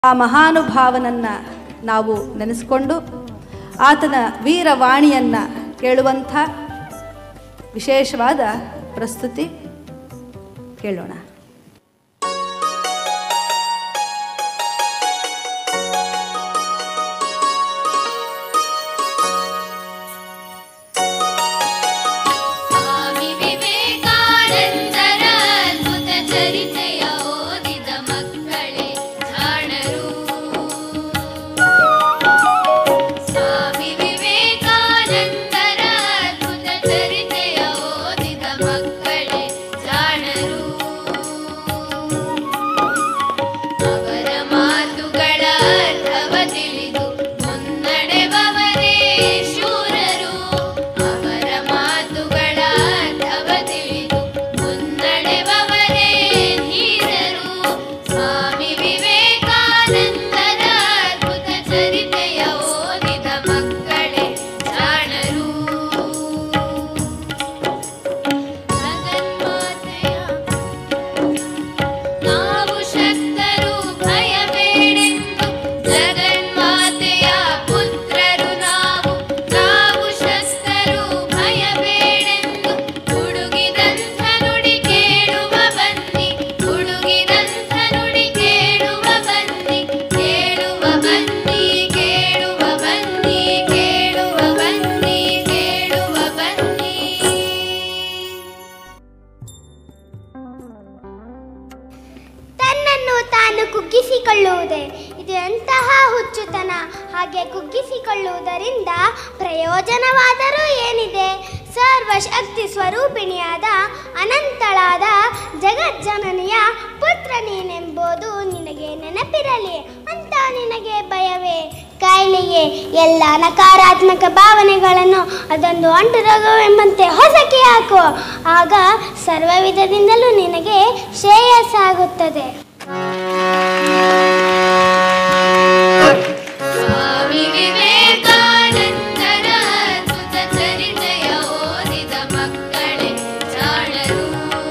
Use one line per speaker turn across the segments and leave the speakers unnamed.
ಆ ಮಹಾನುಭಾವನನ್ನು ನಾವು ನೆನೆಸ್ಕೊಂಡು ಆತನ ವೀರವಾಣಿಯನ್ನು ಕೇಳುವಂಥ ವಿಶೇಷವಾದ ಪ್ರಸ್ತುತಿ ಕೇಳೋಣ
ಸ್ವಾಮಿ ವಿವೇಕಾನಂದರ ಅದ್ಭುತ ಚರಿತೆಯ ಓದಿದ ಮಕ್ಕಳೇ ಜಾಣರು ಸ್ವಾಮಿ ವಿವೇಕಾನಂದರ ಅದ್ಭುತ ಚರಿತೆಯ ಓದಿದ ಮಕ್ಕಳೇ ಜಾಣರು ಅವರ ಮಾತುಗಳ ಅರ್ಥವ ತಿಳಿದು ಮುನ್ನಡೆಬವರೇ ಶೂರರು ಅವರ ಮಾತುಗಳ ಅರ್ಥವ ತಿಳಿದು ಮುನ್ನಡೆಬವರೇ ಧೀರರು ಸ್ವಾಮಿ ವಿವೇಕಾನಂದರ ಅದ್ಭುತ ಚರಿತೆಯ ಓದಿದ ಮಕ್ಕಳೇ ಜಾಣರು ಜಗನ್ಮಾತೆಯ ನಾವು ಶಕ್ತರು ಭಯಬೇಡೆಂದು ಜಗನ್ಮಾತೆಯ ಪುತ್ರರು ನಾವು ನಾವು ಶಕ್ತರು ಭಯಬೇಡೆಂದು ಹುಡುಗಿದಂಥ ನುಡಿ ಕೇಳುವ ಬನ್ನಿ ಹುಡುಗಿದಂಥ ನುಡಿ ಕೇಳುವ ಬನ್ನಿ ಕೇಳುವ ಬನ್ನಿ ಕೇಳುವ ಬನ್ನಿ ಕೇಳುವ ಬನ್ನಿ ಕೇಳುವ ಬನ್ನಿ
ತನ್ನನ್ನು ತಾನು ಕುಗ್ಗಿಸಿಕೊಳ್ಳುವುದೇ ಇದು ಎಂತಹ ಹುಚ್ಚುತನ ಹಾಗೆ ಕುಗ್ಗಿಸಿಕೊಳ್ಳುವುದರಿಂದ ಪ್ರಯೋಜನವಾದರೂ ಏನಿದೆ ಸರ್ವಶಕ್ತಿ ಸ್ವರೂಪಿಣಿಯಾದ ಅನಂತಳಾದ ಜಗಜ್ಜನನಿಯ ಪುತ್ರ ನೀನೆಂಬುದು ನಿನಗೆ ನೆನಪಿರಲಿ ಅಂತ ನಿನಗೆ ಭಯವೇ ಕಾಯಿಲೆಗೆ ಎಲ್ಲ ನಕಾರಾತ್ಮಕ ಭಾವನೆಗಳನ್ನು ಅದೊಂದು ಅಂಟು ರೋಗವೆಂಬಂತೆ ಹೊಸಕಿ ಹಾಕು ಆಗ ಸರ್ವ ವಿಧದಿಂದಲೂ ನಿನಗೆ ಶ್ರೇಯಸ್ಸಾಗುತ್ತದೆ
ಸ್ವಾಮಿ ವಿವೇಕಾನಂದರ ಅದ್ಭುತ ಚರಿತೆಯ ಓದಿದ ಮಕ್ಕಳೇ ಜಾಣರು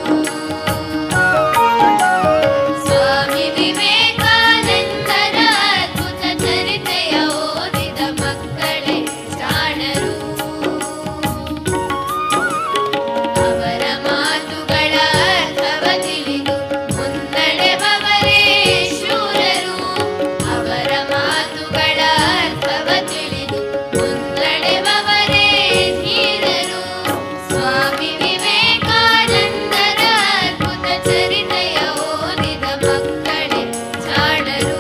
ಸ್ವಾಮಿ ವಿವೇಕಾನಂದರ ಅದ್ಭುತ ಚರಿತೆಯ ಓದಿದ ಮಕ್ಕಳೇ ಜಾಣರು ಅವರ ಮಾತುಗಳ ಅರ್ಥವ ತಿಳಿದು ಮುನ್ನಡೆಬವರೇ ಶೂರರು ಅವರ ಮಾತುಗಳ ಅರ್ಥವ ತಿಳಿದು ಮುನ್ನಡೆಬವರೇ ಧೀರರು ಸ್ವಾಮಿ ವಿವೇಕಾನಂದರ ಅದ್ಭುತ ಚರಿತೆಯ ಓದಿದ ಮಕ್ಕಳೇ ಜಾಣರು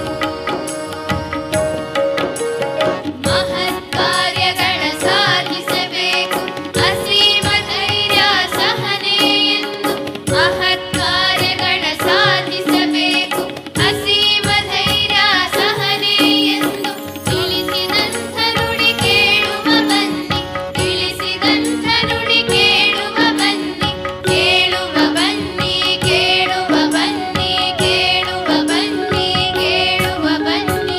ಮಹತ್ ಕಾರ್ಯಗಳ ಸಾಧಿಸಬೇಕು ಅಸೀಮ ಧೈರ್ಯ ಸಹನೆ ಎಂದು ಮಹತ್ ಕಾರ್ಯಗಳ ಸಾಧಿಸಬೇಕು ಅಸೀಮ ಧೈರ್ಯ ಸಹನೆ ಎಂದು ತಿಳಿಸಿದಂಥ ನುಡಿ ಕೇಳುವ ಬನ್ನಿ ತಿಳಿಸಿದಂಥ ನುಡಿ ಕೇಳುವ ಬನ್ನಿ ಕೇಳುವ ಬನ್ನಿ ಕೇಳುವ ಬನ್ನಿ ಕೇಳುವ ಬನ್ನಿ ಕೇಳುವ ಬನ್ನಿ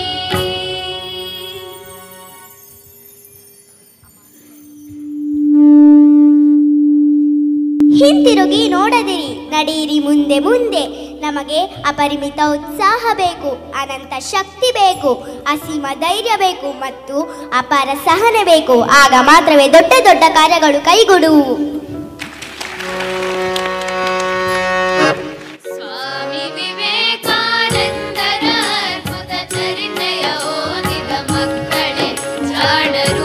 ಹಿಂತಿರುಗಿ ನೋಡದಿರಿ ನಡೆಯಿರಿ ಮುಂದೆ ಮುಂದೆ ನಮಗೆ ಅಪರಿಮಿತ ಉತ್ಸಾಹ ಬೇಕು ಅನಂತ ಶಕ್ತಿ ಬೇಕು ಅಸೀಮ ಧೈರ್ಯ ಬೇಕು ಮತ್ತು ಅಪಾರ ಸಹನೆ ಬೇಕು ಆಗ ಮಾತ್ರವೇ ದೊಡ್ಡ ದೊಡ್ಡ ಕಾರ್ಯಗಳು ಕೈಗೂಡುವು
ಸ್ವಾಮಿ ವಿವೇಕಾನಂದರ ಅದ್ಭುತ ಚರಿತೆಯ ಓದಿದ ಮಕ್ಕಳೇ ಜಾಣರು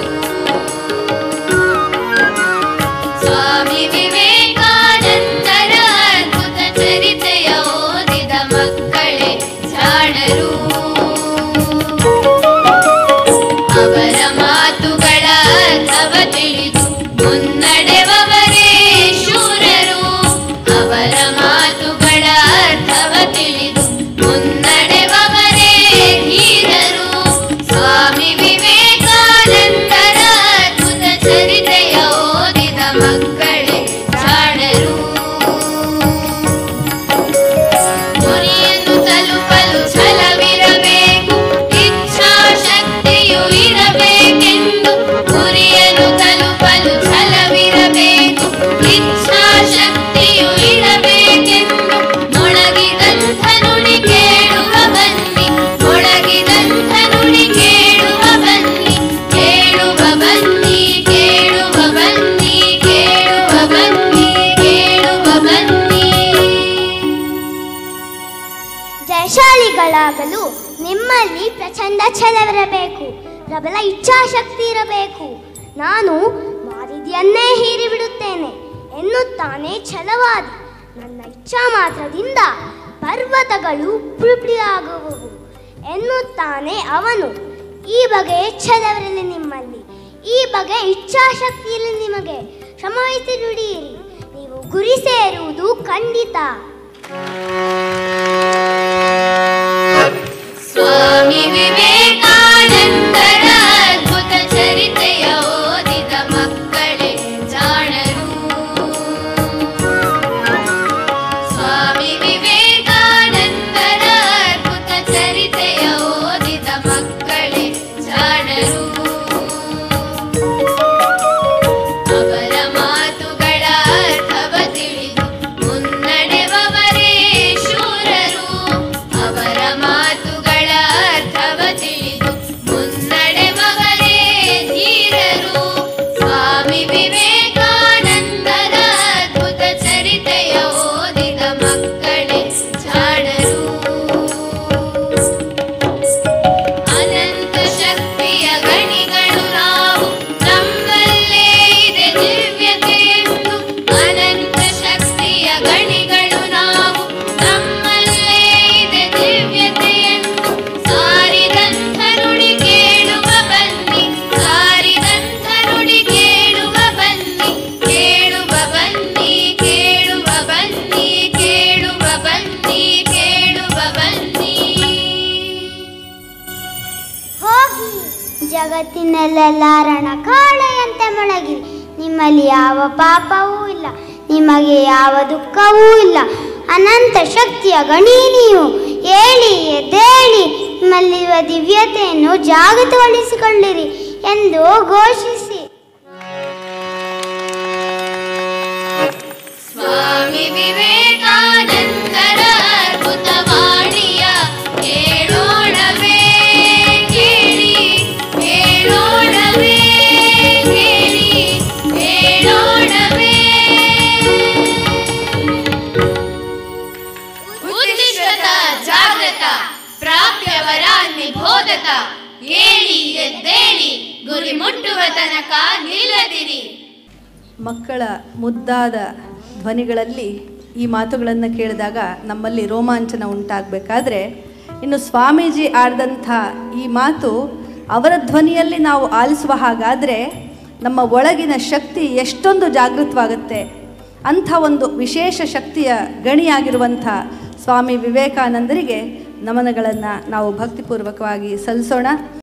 ಸ್ವಾಮಿ ವಿವೇಕಾನಂದರ ಅದ್ಭುತ ಚರಿತೆಯ ಓದಿದ ಮಕ್ಕಳೇ ಜಾಣರು ಅವರ ಮಾತುಗಳ ಅರ್ಥವ ತಿಳಿದು ಮುನ್ನಡೆವವರೇ
ನಿಮ್ಮಲ್ಲಿ ಪ್ರಚಂಡ ಛಲವಿರಬೇಕು ಪ್ರಬಲ ಇಚ್ಛಾಶಕ್ತಿ ಇರಬೇಕು ನಾನು ಮಾರಿದಿಯನ್ನೇ ಹೀರಿಬಿಡುತ್ತೇನೆ ಎನ್ನುತ್ತಾನೆ ಛಲವಾದಿ ನನ್ನ ಇಚ್ಛಾ ಮಾತ್ರದಿಂದ ಪರ್ವತಗಳು ಪುಳಿಪುಳಿಯಾಗುವುವು ಎನ್ನುತ್ತಾನೆ ಅವನು ಈ ಬಗೆ ಛಲವಿರಲಿ ನಿಮ್ಮಲ್ಲಿ ಈ ಬಗೆ ಇಚ್ಛಾಶಕ್ತಿ ಇರಲಿ ನಿಮಗೆ ಶ್ರಮವಹಿಸಿ ದುಡಿಯಿರಿ ನೀವು ಗುರಿ ಸೇರುವುದು ಖಂಡಿತ
ಸ್ವಾಮಿ ವಿವೇಕಾನಂದರ ಅದ್ಭುತ ಚರಿತೆಯ ಓದಿದ ಮಕ್ಕಳೇ ಜಾಣರು ಸ್ವಾಮಿ ವಿವೇಕಾನಂದರ ಅದ್ಭುತ ಚರಿತೆಯ ಓದಿದ ಮಕ್ಕಳೇ ಜಾಣರು ಅವರ ಮಾತುಗಳ ಅರ್ಥವ ತಿಳಿದು ಮುನ್ನಡೆವವರೇ ಶೂರರು ಅವರ ಮಾತುಗಳ ಅರ್ಥವ ತಿಳಿದು ಮುನ್ನಡೆವವರೇ ಧೀರರು ಸ್ವಾಮಿ ವಿವೇಕಾನಂದರ ಅದ್ಭುತ ಚರಿತೆಯ ಓದಿದ ಮಕ್ಕಳೇ ಜಾಣರು ಅನಂತ ಶಕ್ತಿಯ ಗಣಿಗಳು ನಾವು ನಮ್ಮಲ್ಲೇ ಇದೆ ದಿವ್ಯತೆ ಎಂದು ಅನಂತ ಶಕ್ತಿಯ ಗಣಿಗಳು ನಾವು ನಮ್ಮಲ್ಲೇ ಇದೆ ದಿವ್ಯತೆ ಎಂದು ಸಾರಿದಂಥ ನುಡಿ ಕೇಳುವ ಬನ್ನಿ ಸಾರಿದಂಥ ನುಡಿ ಕೇಳುವ ಬನ್ನಿ ಕೇಳುವ ಬನ್ನಿ ಕೇಳುವ ಬನ್ನಿ ಕೇಳುವ ಬನ್ನಿ ಕೇಳುವ ಬನ್ನಿ
ಹೋಗಿ ಜಗತ್ತಿನಲ್ಲೆಲ್ಲ ರಣಕಾಳೆಯಂತೆ ಮೊಳಗಿರಿ ನಿಮ್ಮಲ್ಲಿ ಯಾವ ಪಾಪವೂ ಇಲ್ಲ ನಿಮಗೆ ಯಾವ ದುಃಖವೂ ಇಲ್ಲ ಅನಂತ ಶಕ್ತಿಯ ಗಣಿ ನೀವು ಹೇಳಿ ಎದ್ದೇಳಿ ನಿಮ್ಮಲ್ಲಿರುವ ದಿವ್ಯತೆಯನ್ನು ಜಾಗೃತಗೊಳಿಸಿಕೊಳ್ಳಿರಿ ಎಂದು ಘೋಷಿಸಿ
ಸ್ವಾಮಿ ವಿವೇಕಾನಂದರ ಅದ್ಭುತ ವಾಣಿಯ ಕೇಳೋಣವೇ ಕೇಳಿ ಕೇಳೋಣವೇ ಕೇಳಿ ಕೇಳೋಣವೇ ಉದ್ದಿಷ್ಟತ ಜಾಗೃತ ಪ್ರಾಪ್ಯವರ ನಿಬೋಧಕ ಏಳಿ ಎದ್ದೇಳಿ ಗುರಿ ಮುಟ್ಟುವ ತನಕ ನಿಲ್ಲದಿರಿ
ಮಕ್ಕಳ ಮುದ್ದಾದ ಧ್ವನಿಗಳಲ್ಲಿ ಈ ಮಾತುಗಳನ್ನು ಕೇಳಿದಾಗ ನಮ್ಮಲ್ಲಿ ರೋಮಾಂಚನ ಉಂಟಾಗಬೇಕಾದ್ರೆ ಇನ್ನು ಸ್ವಾಮೀಜಿ ಆಡಿದಂಥ ಈ ಮಾತು ಅವರ ಧ್ವನಿಯಲ್ಲಿ ನಾವು ಆಲಿಸುವ ಹಾಗಾದರೆ ನಮ್ಮ ಒಳಗಿನ ಶಕ್ತಿ ಎಷ್ಟೊಂದು ಜಾಗೃತವಾಗುತ್ತೆ ಅಂಥ ಒಂದು ವಿಶೇಷ ಶಕ್ತಿಯ ಗಣಿಯಾಗಿರುವಂಥ ಸ್ವಾಮಿ ವಿವೇಕಾನಂದರಿಗೆ ನಮನಗಳನ್ನು ನಾವು ಭಕ್ತಿಪೂರ್ವಕವಾಗಿ ಸಲ್ಲಿಸೋಣ